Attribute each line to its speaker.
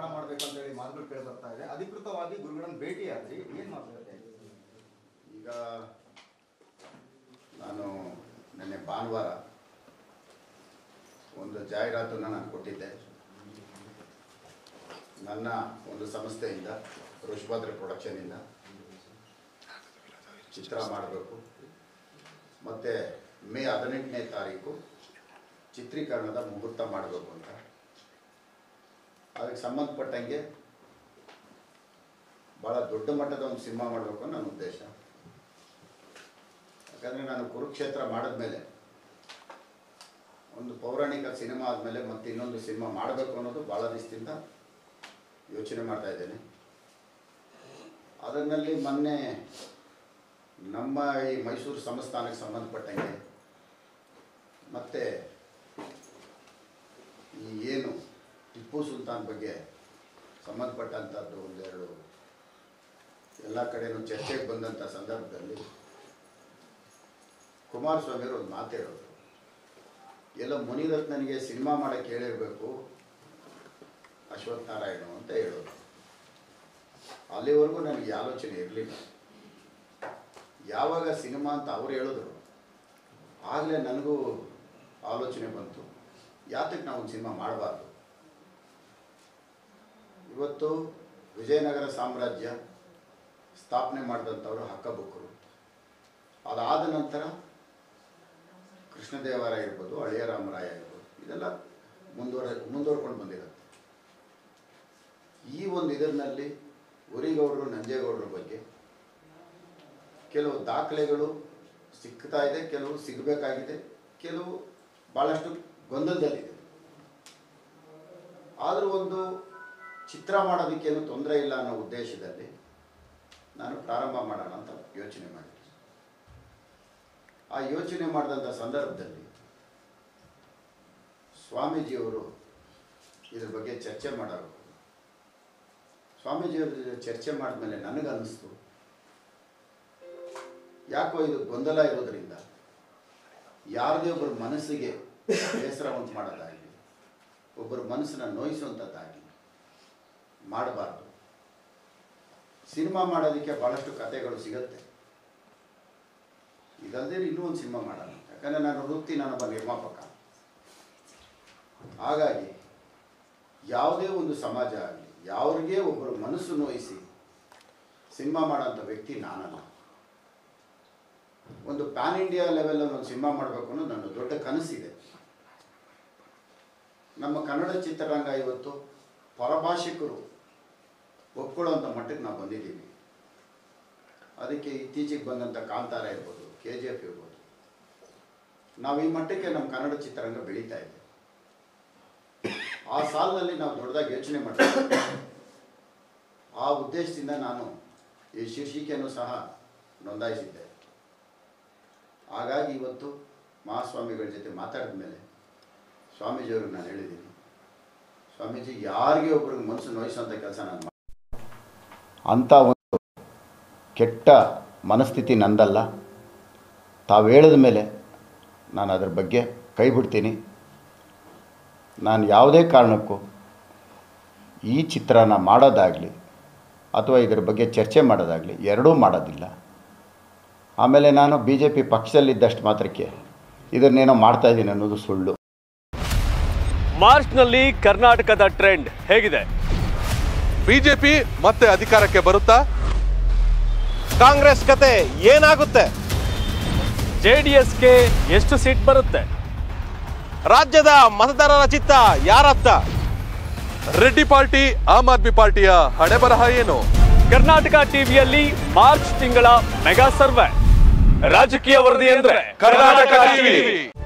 Speaker 1: ನಿರ್ಮಾಣ ಮಾಡಬೇಕು ಅಂತ ಹೇಳಿ ಮಾತುಗಳು ಕೇಳಿ ಬರ್ತಾ ಇದೆ ಅಧಿಕೃತವಾಗಿ ಗುರುಗಳನ್ನ ಭೇಟಿ ಆದ್ರಿ ಏನ್ ಮಾತಾಡ್ತಾರೆ
Speaker 2: ಈಗ ನಾನು ನಿನ್ನೆ ಭಾನುವಾರ ಒಂದು ಜಾಹೀರಾತನ್ನು ನಾನು ಕೊಟ್ಟಿದ್ದೆ ನನ್ನ ಒಂದು ಸಂಸ್ಥೆಯಿಂದ ಋಷಭದ್ರ ಪ್ರೊಡಕ್ಷನಿಂದ ಚಿತ್ರ ಮಾಡಬೇಕು ಮತ್ತು ಮೇ ಹದಿನೆಂಟನೇ ತಾರೀಕು ಚಿತ್ರೀಕರಣದ ಮುಹೂರ್ತ ಮಾಡಬೇಕು ಅಂತ ಅದಕ್ಕೆ ಸಂಬಂಧಪಟ್ಟಂಗೆ ಭಾಳ ದೊಡ್ಡ ಮಟ್ಟದ ಒಂದು ಸಿನಿಮಾ ಮಾಡಬೇಕು ಅನ್ನೋ ನನ್ನ ಉದ್ದೇಶ ಯಾಕಂದರೆ ನಾನು ಕುರುಕ್ಷೇತ್ರ ಮಾಡಿದ್ಮೇಲೆ ಒಂದು ಪೌರಾಣಿಕ ಸಿನಿಮಾ ಆದಮೇಲೆ ಮತ್ತೆ ಇನ್ನೊಂದು ಸಿನಿಮಾ ಮಾಡಬೇಕು ಅನ್ನೋದು ಭಾಳ ದಿವಸದಿಂದ ಯೋಚನೆ ಮಾಡ್ತಾ ಇದ್ದೇನೆ ಅದರಲ್ಲಿ ಮೊನ್ನೆ ನಮ್ಮ ಈ ಮೈಸೂರು ಸಂಸ್ಥಾನಕ್ಕೆ ಸಂಬಂಧಪಟ್ಟಂಗೆ ಮತ್ತು ಈ ಏನು ಟಿಪ್ಪು ಸುಲ್ತಾನ್ ಬಗ್ಗೆ ಸಂಬಂಧಪಟ್ಟಂಥದ್ದು ಒಂದೆರಡು ಎಲ್ಲ ಕಡೆನೂ ಚರ್ಚೆಗೆ ಬಂದಂಥ ಸಂದರ್ಭದಲ್ಲಿ ಕುಮಾರಸ್ವಾಮಿಯವರು ಒಂದು ಮಾತು ಹೇಳೋದು ಎಲ್ಲ ಮುನಿರತ್ನನಿಗೆ ಸಿನಿಮಾ ಮಾಡೋಕ್ಕೆ ಹೇಳಿರಬೇಕು ಅಶ್ವಥ್ ನಾರಾಯಣ ಅಂತ ಹೇಳೋದು ಅಲ್ಲಿವರೆಗೂ ನನಗೆ ಆಲೋಚನೆ ಇರಲಿಲ್ಲ ಯಾವಾಗ ಸಿನಿಮಾ ಅಂತ ಅವ್ರು ಹೇಳಿದ್ರು ಆಗಲೇ ನನಗೂ ಆಲೋಚನೆ ಬಂತು ಯಾತಕ್ಕೆ ನಾವು ಒಂದು ಸಿನಿಮಾ ಮಾಡಬಾರ್ದು ಇವತ್ತು ವಿಜಯನಗರ ಸಾಮ್ರಾಜ್ಯ ಸ್ಥಾಪನೆ ಮಾಡಿದಂಥವರು ಹಕ್ಕಬುಕ್ಕರು ಅದಾದ ನಂತರ ಕೃಷ್ಣದೇವರಾಯ ಇರ್ಬೋದು ಅಳಿಯರಾಮರಾಯ ಇರ್ಬೋದು ಇದೆಲ್ಲ ಮುಂದುವರ ಮುಂದುವರ್ಕೊಂಡು ಬಂದಿರುತ್ತೆ ಈ ಒಂದು ಇದರಲ್ಲಿ ಉರಿಗೌಡರು ನಂಜೇಗೌಡರ ಬಗ್ಗೆ ಕೆಲವು ದಾಖಲೆಗಳು ಸಿಗ್ತಾ ಇದೆ ಕೆಲವು ಸಿಗಬೇಕಾಗಿದೆ ಕೆಲವು ಭಾಳಷ್ಟು ಗೊಂದಲದಲ್ಲಿದೆ ಆದರೂ ಒಂದು ಚಿತ್ರ ಮಾಡೋದಕ್ಕೇನು ತೊಂದರೆ ಇಲ್ಲ ಅನ್ನೋ ಉದ್ದೇಶದಲ್ಲಿ ನಾನು ಪ್ರಾರಂಭ ಮಾಡೋಣ ಅಂತ ಯೋಚನೆ ಮಾಡಿದೆ ಆ ಯೋಚನೆ ಮಾಡಿದಂಥ ಸಂದರ್ಭದಲ್ಲಿ ಸ್ವಾಮೀಜಿಯವರು ಇದ್ರ ಬಗ್ಗೆ ಚರ್ಚೆ ಮಾಡಬೇಕು ಸ್ವಾಮೀಜಿಯವ್ರ ಜೊತೆ ಚರ್ಚೆ ಮಾಡಿದ್ಮೇಲೆ ನನಗನ್ನಿಸ್ತು ಯಾಕೋ ಇದು ಗೊಂದಲ ಇರೋದ್ರಿಂದ ಯಾರದೇ ಒಬ್ಬರ ಮನಸ್ಸಿಗೆ ಬೇಸರ ಉಂಟು ಮಾಡೋದಾಗಲಿ ಒಬ್ಬರ ಮನಸ್ಸನ್ನ ನೋಯಿಸುವಂಥದ್ದಾಗಲಿ ಮಾಡಬಾರ್ದು ಸಿನಿಮಾ ಮಾಡೋದಕ್ಕೆ ಭಾಳಷ್ಟು ಕಥೆಗಳು ಸಿಗುತ್ತೆ ಇದಲ್ಲದೆ ಇನ್ನೂ ಒಂದು ಸಿನಿಮಾ ಮಾಡೋಣ ಯಾಕಂದರೆ ನಾನು ವೃತ್ತಿ ನಾನೊಬ್ಬ ನಿರ್ಮಾಪಕ ಹಾಗಾಗಿ ಯಾವುದೇ ಒಂದು ಸಮಾಜ ಆಗಲಿ ಯಾವ್ರಿಗೆ ಒಬ್ಬರು ಮನಸ್ಸು ನೋಯಿಸಿ ಸಿನಿಮಾ ಮಾಡೋಂಥ ವ್ಯಕ್ತಿ ನಾನಲ್ಲ ಒಂದು ಪ್ಯಾನ್ ಇಂಡಿಯಾ ಲೆವೆಲಲ್ಲಿ ಒಂದು ಸಿನಿಮಾ ಮಾಡಬೇಕು ಅನ್ನೋದು ನನ್ನ ದೊಡ್ಡ ಕನಸಿದೆ ನಮ್ಮ ಕನ್ನಡ ಚಿತ್ರರಂಗ ಇವತ್ತು ಪರಭಾಷಿಕರು ಒಪ್ಕೊಳ್ಳೋಂಥ ಮಟ್ಟಕ್ಕೆ ನಾವು ಬಂದಿದ್ದೀವಿ ಅದಕ್ಕೆ ಇತ್ತೀಚೆಗೆ ಬಂದಂಥ ಕಾಂತಾರ ಇರ್ಬೋದು ಕೆ ಜಿ ಎಫ್ ಇರ್ಬೋದು ನಾವು ಈ ಮಟ್ಟಕ್ಕೆ ನಮ್ಮ ಕನ್ನಡ ಚಿತ್ರರಂಗ ಬೆಳೀತಾ ಇದೆ ಆ ಸಾಲಿನಲ್ಲಿ ನಾವು ದೊಡ್ಡದಾಗಿ ಯೋಚನೆ ಮಾಡ್ತೀವಿ ಆ ಉದ್ದೇಶದಿಂದ ನಾನು ಈ ಶೀರ್ಷಿಕೆಯನ್ನು ಸಹ ನೋಂದಾಯಿಸಿದ್ದೆ ಹಾಗಾಗಿ ಇವತ್ತು ಮಹಾಸ್ವಾಮಿಗಳ ಜೊತೆ ಮಾತಾಡಿದ ಮೇಲೆ ಸ್ವಾಮೀಜಿಯವ್ರಿಗೆ ನಾನು ಹೇಳಿದ್ದೀನಿ ಸ್ವಾಮೀಜಿ ಯಾರಿಗೆ ಒಬ್ರಿಗೆ ಮನಸ್ಸು ನೋಯಿಸೋಂಥ ಕೆಲಸ ನಾನು ಅಂಥ ಒಂದು ಕೆಟ್ಟ ಮನಸ್ಥಿತಿ ನಂದಲ್ಲ ತಾವು ಹೇಳಿದ ಮೇಲೆ ನಾನು ಅದ್ರ ಬಗ್ಗೆ ಕೈ ಬಿಡ್ತೀನಿ ನಾನು ಯಾವುದೇ ಕಾರಣಕ್ಕೂ ಈ ಚಿತ್ರನ ಮಾಡೋದಾಗಲಿ ಅಥವಾ ಇದ್ರ ಬಗ್ಗೆ ಚರ್ಚೆ ಮಾಡೋದಾಗಲಿ ಎರಡೂ ಮಾಡೋದಿಲ್ಲ ಆಮೇಲೆ ನಾನು ಬಿ ಜೆ ಪಿ ಪಕ್ಷದಲ್ಲಿದ್ದಷ್ಟು ಮಾತ್ರಕ್ಕೆ ಇದನ್ನೇನೋ ಮಾಡ್ತಾಯಿದ್ದೀನಿ ಅನ್ನೋದು ಸುಳ್ಳು
Speaker 3: ಮಾರ್ಚ್ನಲ್ಲಿ ಕರ್ನಾಟಕದ ಟ್ರೆಂಡ್ ಹೇಗಿದೆ
Speaker 4: ಬಿಜೆಪಿ ಮತ್ತೆ ಅಧಿಕಾರಕ್ಕೆ ಬರುತ್ತಾ
Speaker 5: ಕಾಂಗ್ರೆಸ್ ಕತೆ ಏನಾಗುತ್ತೆ
Speaker 3: ಜೆ ಡಿ ಎಸ್ಗೆ ಎಷ್ಟು ಸೀಟ್ ಬರುತ್ತೆ
Speaker 5: ರಾಜ್ಯದ ಮತದಾರರ ಚಿತ್ತ ಯಾರತ್ತ
Speaker 4: ರೆಡ್ಡಿ ಪಾರ್ಟಿ ಆಮ್ ಆದ್ಮಿ ಪಾರ್ಟಿಯ ಹಣೆ ಬರಹ ಏನು
Speaker 3: ಕರ್ನಾಟಕ ಟಿವಿಯಲ್ಲಿ ಮಾರ್ಚ್ ತಿಂಗಳ ಮೆಗಾ ಸರ್ವೆ ರಾಜಕೀಯ ವರದಿ ಅಂದ್ರೆ
Speaker 4: ಕರ್ನಾಟಕ ಟಿವಿ